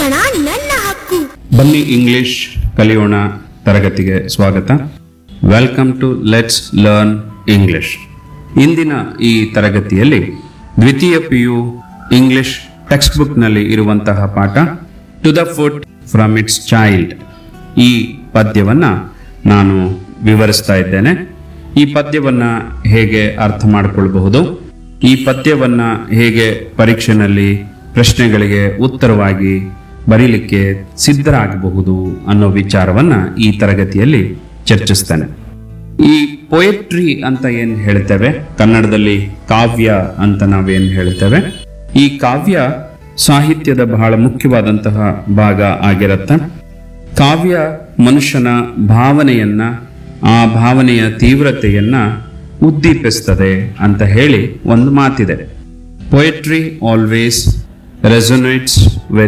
ಶಿಕ್ಷಣ ನನ್ನ ಹಕ್ಕು ಬನ್ನಿ ಇಂಗ್ಲಿಷ್ ಕಲಿಯೋಣ ತರಗತಿಗೆ ಸ್ವಾಗತ welcome to let's learn English ಇಂದಿನ ಈ ತರಗತಿಯಲ್ಲಿ ದ್ವಿತೀಯ ಪಿ ಯು ಇಂಗ್ಲಿಷ್ ಟೆಕ್ಸ್ಟ್ ಬುಕ್ನಲ್ಲಿ ಇರುವಂತಹ ಪಾಠ to the foot from its child ಈ ಪದ್ಯವನ್ನು ನಾನು ವಿವರಿಸ್ತಾ ಇದ್ದೇನೆ ಈ ಪದ್ಯವನ್ನ ಹೇಗೆ ಅರ್ಥ ಮಾಡಿಕೊಳ್ಬಹುದು ಈ ಪದ್ಯವನ್ನ ಹೇಗೆ ಪರೀಕ್ಷೆನಲ್ಲಿ ಪ್ರಶ್ನೆಗಳಿಗೆ ಉತ್ತರವಾಗಿ ಬರೀಲಿಕ್ಕೆ ಸಿದ್ಧರಾಗಬಹುದು ಅನ್ನೋ ವಿಚಾರವನ್ನ ಈ ತರಗತಿಯಲ್ಲಿ ಚರ್ಚಿಸ್ತೇನೆ ಈ ಪೊಯೆಟ್ರಿ ಅಂತ ಏನ್ ಹೇಳ್ತೇವೆ ಕನ್ನಡದಲ್ಲಿ ಕಾವ್ಯ ಅಂತ ನಾವೇನ್ ಹೇಳ್ತೇವೆ ಈ ಕಾವ್ಯ ಸಾಹಿತ್ಯದ ಬಹಳ ಮುಖ್ಯವಾದಂತಹ ಭಾಗ ಆಗಿರತ್ತೆ ಕಾವ್ಯ ಮನುಷ್ಯನ ಭಾವನೆಯನ್ನ ಆ ಭಾವನೆಯ ತೀವ್ರತೆಯನ್ನ ಉದ್ದೀಪಿಸ್ತದೆ ಅಂತ ಹೇಳಿ ಒಂದು ಮಾತಿದೆ ಪೊಯೆಟ್ರಿ ಆಲ್ವೇಸ್ ರೆಸೊನೇಟ್ಸ್